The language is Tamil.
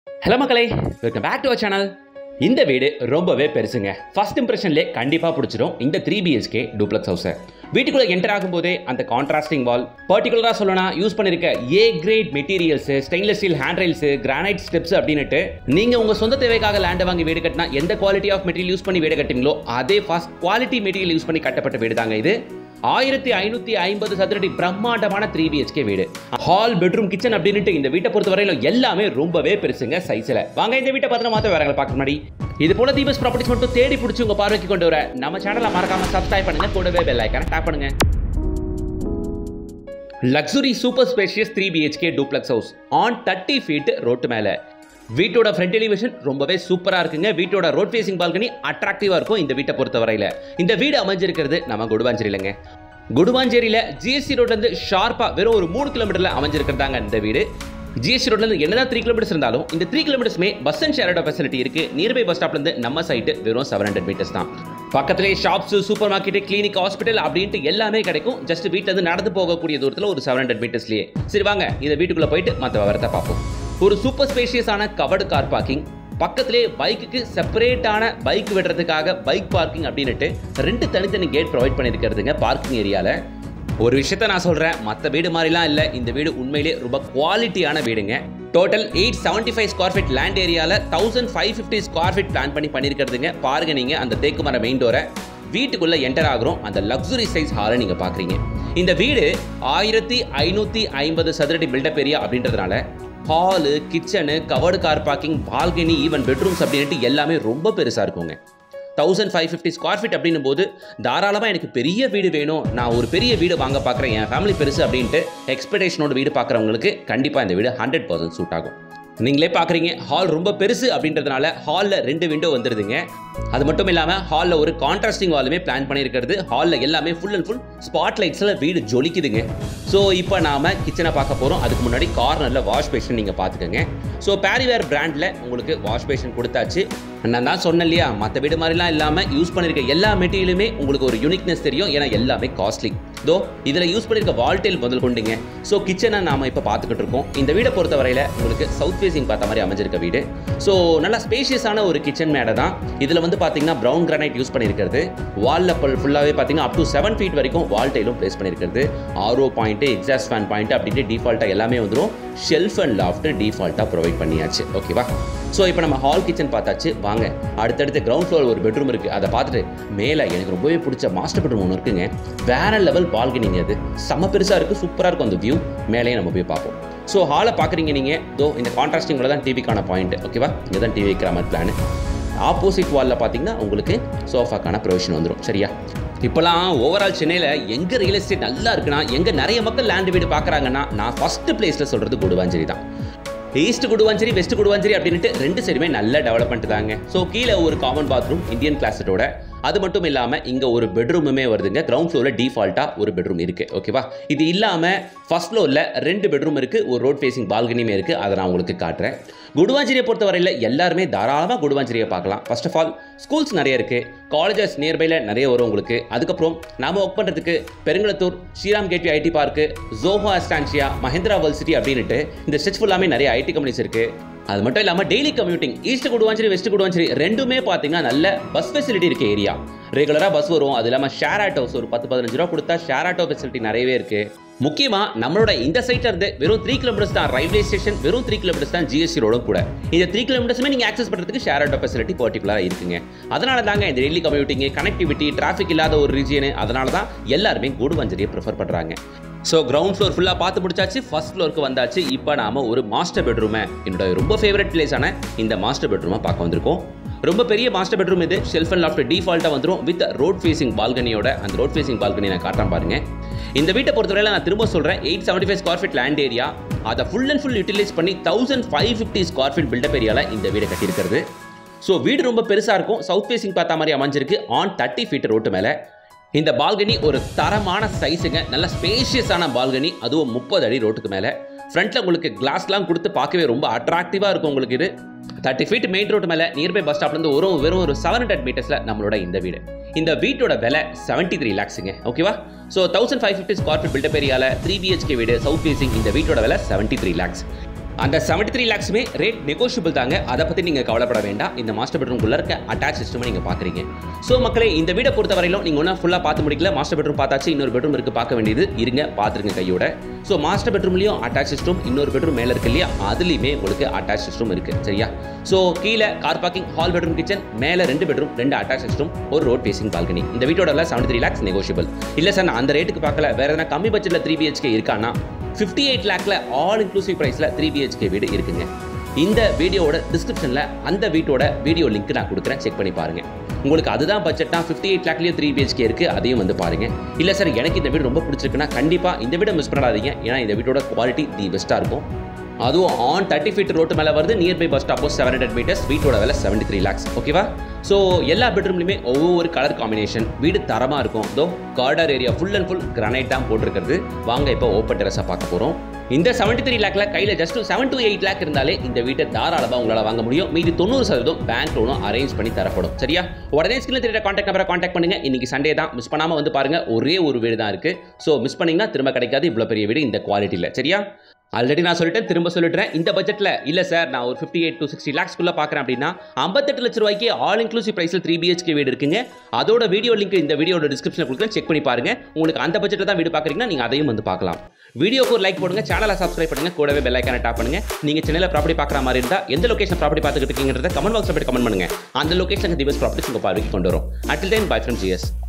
ஹலோ மக்களே welcome back to our channel இந்த வீடு ரொம்பவே பெருசுங்க ஃபர்ஸ்ட் இம்ப்ரெஷன்லே கண்டிப்பாக பிடிச்சிரும் இந்த த்ரீ பிஹெச்கே டூப்ளக்ஸ் ஹவுஸை வீட்டுக்குள்ளே என்டர் ஆகும்போதே அந்த கான்ட்ராஸ்டிங் வால் பர்டிகுலராக சொல்லணும்னா யூஸ் பண்ணிருக்க A grade materials stainless steel handrails granite steps அப்படின்னுட்டு நீங்கள் உங்கள் சொந்த தேவைக்காக லேண்டை வாங்கி வீடு கட்டினா எந்த குவாலிட்டி ஆஃப் மெட்டீரியல் யூஸ் பண்ணி வீடு கட்டுங்களோ அதே ஃபர்ஸ்ட் குவாலிட்டி மெட்டீரியல் யூஸ் பண்ணி கட்டப்பட்ட வீடு தாங்க இது ஆயிரத்தி ஐநூத்தி ஐம்பது சதுரடி பிரம்மாண்டமான த்ரீ பிஹெச்கே வீடு ஹால் பெட்ரூம் கிச்சன் அப்படின்ட்டு இந்த வீட்டை பொறுத்த வரையில எல்லாமே ரொம்பவே பெருசுங்க சைஸ்ல வாங்க இந்த வீட்டை பத்திரம் மாத்த வேறங்களை பார்க்க முன்னாடி இது போல தீபஸ் ப்ராப்பர்ட்டிஸ் மட்டும் தேடி பிடிச்சி உங்க பார்வைக்கு கொண்டு வர நம்ம சேனலை மறக்காம சப்ஸ்கிரைப் பண்ணுங்க கூடவே பெல் ஐக்கான டேப் பண்ணுங்க luxury super spacious three BHK duplex house on thirty feet road மேலே வீட்டோட ஃப்ரண்ட் எலிவேஷன் ரொம்பவே சூப்பராக இருக்குங்க வீட்டோட ரோட் ஃபேசிங் பால்கனி அட்ராக்டிவாக இருக்கும் இந்த வீட்டை பொறுத்த வரையில இந்த வீடு அமைஞ்சிருக்கிறது நம்ம குடுவாஞ்சேரியிலங்க குடுவாஞ்சேரியில் ஜிஎஸ்சி ரோட்லேருந்து ஷார்ப்பாக வெறும் ஒரு மூணு கிலோமீட்டரில் அமைஞ்சிருக்கிறதாங்க இந்த வீடு ஜிஎஸ்டி ரோட்லேருந்து என்னதான் த்ரீ கிலோமீட்டர்ஸ் இருந்தாலும் இந்த த்ரீ கிலோமீட்டர்ஸ்மே பஸ் அண்ட் ஷேரோட ஃபெசிலிட்டி இருக்கு நியர்பை பஸ் ஸ்டாப்லேருந்து நம்ம சைட்டு வெறும் செவன் ஹண்ட்ரட் மீட்டர்ஸ் தான் பக்கத்துலேயே shops super market clinic hospital அப்படின்ட்டு எல்லாமே கிடைக்கும் ஜஸ்ட் வீட்டிலேருந்து நடந்து போகக்கூடிய தூரத்தில் ஒரு செவன் ஹண்ட்ரட் மீட்டர்ஸ்லேயே சரி வாங்க இந்த வீட்டுக்குள்ளே போயிட்டு மற்ற விவரத்தை பார்ப்போம் ஒரு சூப்பர் ஸ்பேஷியஸான கவர்டு கார் பார்க்கிங் பக்கத்திலே பைக்குக்கு செப்பரேட்டான பைக் விடுறதுக்காக பைக் பார்க்கிங் அப்படின்னுட்டு ரெண்டு தனித்தனி கேட் ப்ரொவைட் பண்ணியிருக்கிறதுங்க பார்க்கிங் ஏரியாவில் ஒரு விஷயத்த நான் சொல்கிறேன் மற்ற வீடு மாதிரிலாம் இல்லை இந்த வீடு உண்மையிலே ரொம்ப குவாலிட்டியான வீடுங்க total eight seventy five square feet land ஏரியாவில் thousand five fifty square feet plan பண்ணி பண்ணியிருக்கிறதுங்க பாருங்க நீங்கள் அந்த தேக்கு மர மெயின் டோரை வீட்டுக்குள்ளே என்டர் ஆகுறோம் அந்த லக்ஸுரி சைஸ் ஹாலை நீங்கள் பார்க்குறீங்க இந்த வீடு ஆயிரத்தி ஐநூற்றி ஐம்பது சதுரடி பில்டப் ஏரியா அப்படின்றதுனால hall kitchen covered car parking balcony even bedrooms அப்படின்ட்டு எல்லாமே ரொம்ப பெருசாக இருக்குங்க thousand five fifty square feet அப்படின்னும் போது தாராளமாக எனக்கு பெரிய வீடு வேணும் நான் ஒரு பெரிய வீடு வாங்க பார்க்குறேன் என் ஃபேமிலி பெருசு அப்படின்ட்டு எக்ஸ்பெக்டேஷனோட வீடு பார்க்குறவங்களுக்கு கண்டிப்பாக இந்த வீடு ஹண்ட்ரட் பர்சன்ட் சூட் ஆகும் நீங்களே பார்க்குறீங்க ஹால் ரொம்ப பெருசு அப்படின்றதுனால ஹாலில் ரெண்டு விண்டோ வந்துடுதுங்க அது மட்டும் இல்லாமல் ஹாலில் ஒரு கான்ட்ராஸ்டிங் வாலுமே பிளான் பண்ணியிருக்கிறது ஹாலில் எல்லாமே ஃபுல் அண்ட் ஃபுல் ஸ்பாட் லைட்ஸில் வீடு ஜொலிக்குதுங்க ஸோ இப்போ நாம் கிச்சனை பார்க்க போகிறோம் அதுக்கு முன்னாடி கார்னரில் வாஷ் பேஷன் நீங்கள் பார்த்துக்கோங்க ஸோ பேரிவேர் பிராண்டில் உங்களுக்கு வாஷ் பேஷன் கொடுத்தாச்சு நான் தான் சொன்னேன் இல்லையா மற்ற வீடு மாதிரிலாம் இல்லாமல் யூஸ் பண்ணியிருக்க எல்லா மெட்டீரியலுமே உங்களுக்கு ஒரு யூனிக்னஸ் தெரியும் ஏன்னா எல்லாமே காஸ்ட்லி தோ இதில் யூஸ் பண்ணியிருக்க வால்டேல் முதல் கொண்டுங்க ஸோ கிச்சனை நாம் இப்போ பார்த்துக்கிட்டு இருக்கோம் இந்த வீடை பொறுத்த வரையில் உங்களுக்கு சவுத் ஃபேசிங் பார்த்த மாதிரி அமைஞ்சிருக்க வீடு ஸோ நல்லா ஸ்பேஷியஸான ஒரு கிச்சன் மேடை தான் இதில் வந்து பார்த்தீங்கன்னா ப்ரௌன் கிரானைட் யூஸ் பண்ணியிருக்கிறது வாலில் பல் ஃபுல்லாகவே பார்த்தீங்கன்னா அப் டு செவன் ஃபீட் வரைக்கும் வால் டைலும் ப்ளேஸ் பண்ணியிருக்கிறது RO point exhaust fan point அப்படின்ட்டு டிஃபால்ட்டாக எல்லாமே வந்துடும் ஷெல்ஃப் அண்ட் லாஃப்ட் டிஃபால்ட்டாக ப்ரொவைட் பண்ணியாச்சு ஓகேவா ஸோ இப்போ நம்ம ஹால் கிச்சன் பார்த்தாச்சு வாங்க அடுத்தடுத்து கிரவுண்ட் ஃப்ளோர் ஒரு பெட்ரூம் இருக்குது அதை பார்த்துட்டு மேலே எனக்கு ரொம்பவே பிடிச்ச மாஸ்டர் பெட்ரூம் ஒன்று இருக்குங்க வேற லெவல் பால்கனிங்க அது செம்ம பெருசாக இருக்குது சூப்பராக இருக்கும் அந்த வியூ மேலேயே நம்ம போய் பார்ப்போம் ஸோ ஹாலை பார்க்குறீங்க நீங்கள் தோ இந்த கான்ட்ராஸ்டிங்கோட தான் டிவிக்கான பாயிண்ட் ஓகேவா இங்கே தான் டிவி வைக்கிற மாதிரி பிளான் ஆப்போசிட் வாலில் பார்த்தீங்கன்னா உங்களுக்கு சோஃபாக்கான ப்ரொவிஷன் வந்துடும் சரியா இப்போலாம் ஓவரால் சென்னையில் எங்கே ரியல் எஸ்டேட் நல்லா இருக்குன்னா எங்கே நிறைய மக்கள் லேண்ட் வீடு பார்க்குறாங்கன்னா நான் ஃபஸ்ட்டு பிளேஸில் சொல்கிறது குடுவாஞ்சேரி தான் ஈஸ்ட் குடுவாஞ்சேரி வெஸ்ட் குடுவாஞ்சேரி அப்படின்ட்டு ரெண்டு சைடுமே நல்ல டெவலப்மெண்ட் தாங்க ஸோ கீழே ஒரு காமன் பாத்ரூம் இந்தியன் கிளாஸட்டோட அது மட்டும் இல்லாமல் இங்கே ஒரு பெட்ரூமுமே வருதுங்க கிரவுண்ட் ஃப்ளோரில் டிஃபால்ட்டாக ஒரு பெட்ரூம் இருக்குது ஓகேவா இது இல்லாமல் ஃபர்ஸ்ட் ஃப்ளோரில் ரெண்டு பெட்ரூம் இருக்குது ஒரு ரோட் ஃபேசிங் பால்கனியுமே இருக்குது அதை நான் உங்களுக்கு காட்டுறேன் குடுவாஞ்சேரியை பொறுத்த வரையில் எல்லாருமே தாராளமாக குடுவாஞ்சேரியை பார்க்கலாம் ஃபர்ஸ்ட் ஆஃப் ஆல் ஸ்கூல்ஸ் நிறைய இருக்குது காலேஜஸ் நியர்பையில் நிறைய வரும் உங்களுக்கு அதுக்கப்புறம் நாம ஒர்க் பண்ணுறதுக்கு Perungalathur Sriram Gateway IT park Zoho Estancia Mahindra World City அப்படின்ட்டு இந்த ஸ்ட்ரெச் ஃபுல்லாமே நிறைய ஐடி கம்பெனிஸ் இருக்குது அது மட்டும் இல்லாமல் daily commuting east Guduvanchery west Guduvanchery ரெண்டுமே பார்த்தீங்கன்னா நல்ல பஸ் ஃபெசிலிட்டி இருக்க ஏரியா ரெகுலராக பஸ் வரும் அது இல்லாமல் ஷேர் ஆட்டோஸ் ஒரு பத்து பதினஞ்சு ரூபா கொடுத்தா ஷேர் ஆட்டோ ஃபெசிலிட்டி நிறையவே இருக்குது முக்கியமாக நம்மளோட இந்த சைட்ல இருந்து வெறும் த்ரீ கிலோமீட்டர்ஸ் தான் ரயில்வே ஸ்டேஷன் வெறும் த்ரீ கிலோமீட்டர்ஸ் தான் ஜிஎஸ்டி ரோடும் கூட இந்த த்ரீ கிலோமீட்டர்ஸுமே நீங்கள் ஆக்சஸ் பண்ணுறதுக்கு ஷேர் ஆட்டோ ஃபெசிலிட்டி பர்டிகுலராக இருக்குங்க அதனால தாங்க இந்த டெய்லி கம்யூட்டிங் கனெக்டிவிட்டி டிராஃபிக் இல்லாத ஒரு ரீஜியனு அதனால தான் எல்லாருமே குடுவாஞ்சேரியை ப்ரிஃபர் பண்ணுறாங்க ஸோ கிரவுண்ட் ஃப்ளோர் ஃபுல்லாக பார்த்து முடிச்சாச்சு ஃபர்ஸ்ட் ஃப்ளோருக்கு வந்தாச்சு இப்போ நாம ஒரு மாஸ்டர் பெட்ரூமை என்னோட ரொம்ப ஃபேவரட் பிளேஸான இந்த மாஸ்டர் பெட்ரூமை பார்க்க வந்திருக்கோம் ரொம்ப பெரிய மாஸ்டர் பெட்ரூம் இது ஷெல்ஃப் அண்ட் லாஃப்ட் டிஃபால்ட்டாக வந்துடும் வித் ரோட் ஃபேசிங் பால்கனியோட அந்த ரோட் ஃபேசிங் பால்கனி நான் காட்டுறேன் பாருங்க இந்த வீட்டை பொறுத்தவரையில் நான் திரும்ப சொல்கிறேன் eight seventy five square feet land area அதை ஃபுல் அண்ட் ஃபுல் யூட்டிலைஸ் பண்ணி thousand five fifty square feet built up ஏரியாவில் இந்த வீடை கட்டியிருக்கிறது ஸோ வீடு ரொம்ப பெருசாக இருக்கும் சவுத் ஃபேசிங் பார்த்த மாதிரி அமைஞ்சிருக்கு ஆன் தேர்ட்டி ஃபீட் ரோட்டு மேலே இந்த பால்கனி ஒரு தரமான சைஸுங்க நல்ல ஸ்பேஷியஸான பால்கனி அதுவும் முப்பது அடி ரோட்டுக்கு மேலே ஃப்ரண்ட்டில் உங்களுக்கு கிளாஸ்லாம் கொடுத்து பார்க்கவே ரொம்ப அட்ராக்டிவாக இருக்கும் உங்களுக்கு இது தேர்ட்டி ஃபீட் மெயின் ரோட் மேலே நியர்பை பஸ் ஸ்டாப்லேருந்து ஒரு வெறும் ஒரு செவன் ஹண்ட்ரட் மீட்டர்ஸில் நம்மளோட இந்த வீடு இந்த வீட்டோட விலை செவன்ட்டி த்ரீ லேக்ஸுங்க ஓகேவா so thousand five fifty square feet built up ஏரியாவில் த்ரீ பிஹெச்கே வீடு சவுத் ஃபேசிங் இந்த வீட்டோட விலை செவன்ட்டி த்ரீ லேக்ஸ் அந்த செவன்டி த்ரீ லேக்ஸுமே ரேட் நெகோஷியபிள் தாங்க அதை பற்றி நீங்கள் கவலைப்பட வேண்டாம் இந்த மாஸ்டர் பெட்ரூம்குள்ளே இருக்க அட்டாச் சிஸ்டம் நீங்கள் பார்க்குறீங்க ஸோ மக்களே இந்த வீடை பொறுத்த வரையிலும் நீங்கள் ஒன்றும் ஃபுல்லாக பார்த்து முடிக்கல மாஸ்டர் பெட்ரூம் பார்த்தாச்சு இன்னொரு பெட்ரூம் இருக்குது பார்க்க வேண்டியது இருங்க பார்த்துருங்க கையோட ஸோ மாஸ்டர் பெட்ரூம்லையும் அட்டாச் சிஸ்டம் இன்னொரு பெட்ரூம் மேலே இருக்கு இல்லையா அதுலேயுமே உங்களுக்கு அட்டாச் சிஸ்டம் இருக்குது சரியா ஸோ கீழே car parking hall bedroom kitchen மேலே ரெண்டு பெட்ரூம் ரெண்டு அட்டாச் சிஸ்டம் ஒரு ரோட் ஃபேசிங் பால்கனி இந்த வீட்டோட செவன்டி த்ரீ லேக்ஸ் நெகோஷியபிள் இல்லை சார் நான் அந்த ரேட்டுக்கு பார்க்கல வேறு எதனா கம்மி பட்ஜெட்டில் த்ரீ பிஹெச்கே இருக்கானா ஃபிஃப்டி எயிட் லேக்கில் ஆல் இன்க்ளூசிவ் ப்ரைஸில் த்ரீ பிஹெச்கே வீடு இருக்குங்க இந்த வீடியோவோட டிஸ்கிரிப்ஷனில் அந்த வீட்டோட வீடியோ லிங்க் நான் கொடுக்குறேன் செக் பண்ணி பாருங்க உங்களுக்கு அதுதான் பட்ஜெட்னா ஃபிஃப்டி எயிட் லேக்லேயும் த்ரீ பிஹெச்கே இருக்குது அதையும் வந்து பாருங்க இல்லை சார் எனக்கு இந்த வீடு ரொம்ப பிடிச்சிருக்குன்னா கண்டிப்பாக இந்த வீடை மிஸ் பண்ணாதீங்க ஏன்னா இந்த வீட்டோட குவாலிட்டி தி பெஸ்ட்டாக இருக்கும் அதுவும் ஆன் தேர்ட்டி ஃபீட் ரோட்டு மேலே வருது நியர்பை பஸ் ஸ்டாப்போ செவன் ஹண்ட்ரட் மீட்டர்ஸ் வீட்டோட விலை செவன்டி த்ரீ லேக்ஸ் ஓகேவா ஸோ எல்லா பெட்ரூம்லையுமே ஒவ்வொரு கலர் காம்பினேஷன் வீடு தரமாக இருக்கும் தோ கார்டர் area full and full granite தான் போட்டிருக்கிறது வாங்க இப்போ ஓப்பன் டெரஸாக பார்க்க போகிறோம் இந்த செவன்டி த்ரீ லேக்ல கையில் just seven to eight lakh இருந்தாலே இந்த வீட்டை தாராளமாக உங்களால் வாங்க முடியும் மீதி தொண்ணூறு சதவீதம் பேங்க் லோனும் அரேஞ்ச் பண்ணி தரப்படும் சரியா உடனே ஸ்கில் தெரிய காண்டாக்ட் நம்பரை காண்டாக்ட் பண்ணுங்க இன்னைக்கு சண்டே தான் மிஸ் பண்ணாமல் வந்து பாருங்க ஒரே ஒரு வீடு தான் இருக்கு ஸோ மிஸ் பண்ணீங்கன்னா திரும்ப கிடைக்காது இவ்வளோ பெரிய வீடு இந்த குவாலிட்டியில் சரியா ஆல்ரெடி நான் சொல்லிட்டேன் திரும்ப சொல்லிட்டேன் இந்த பட்ஜெட்டில் இல்லை சார் நான் ஒரு ஃபிஃப்டி எயிட் டு சிக்ஸ்டி லேக்ஸ்க்குள்ளே பார்க்குறேன் அப்படின்னா ஐம்பத்தெட்டு லட்ச ரூபாய்க்கு ஆல் இன்க்ளூசிவ் ப்ரைஸில் த்ரீ பிஹெச்கே வீடு இருக்குங்க அதோட வீடியோ லிங்க் இந்த வீடியோட டிஸ்கிரிப்ஷனில் கொடுக்குறேன் செக் பண்ணி பாருங்க உங்களுக்கு அந்த பட்ஜெட்டில் தான் வீடு பார்க்குறீங்கன்னா நீங்கள் அதையும் வந்து பார்க்கலாம் வீடியோக்கு ஒரு லைக் போடுங்க சேனலை சப்ஸ்கிரைப் பண்ணுங்க கூடவே பெல் ஐக்கான டாப் பண்ணுங்க நீங்கள் சென்னையில் ப்ராப்பர்ட்டி பார்க்குற மாதிரி இருந்தால் எந்த லொகேஷன் ப்ராப்பர்ட்டி பார்த்துக்கிட்டு இருக்கீங்கிறத கமெண்ட் பாக்ஸில் போய் கமெண்ட் பண்ணுங்க அந்த லொகேஷனுக்கு திவஸ் ப்ராப்பர்ட்டிஸ் உங்கள் பார்வைக்கு கொண்டு வரும் அட்டில் டைம் பை ஃப்ரம் ஜிஎஸ்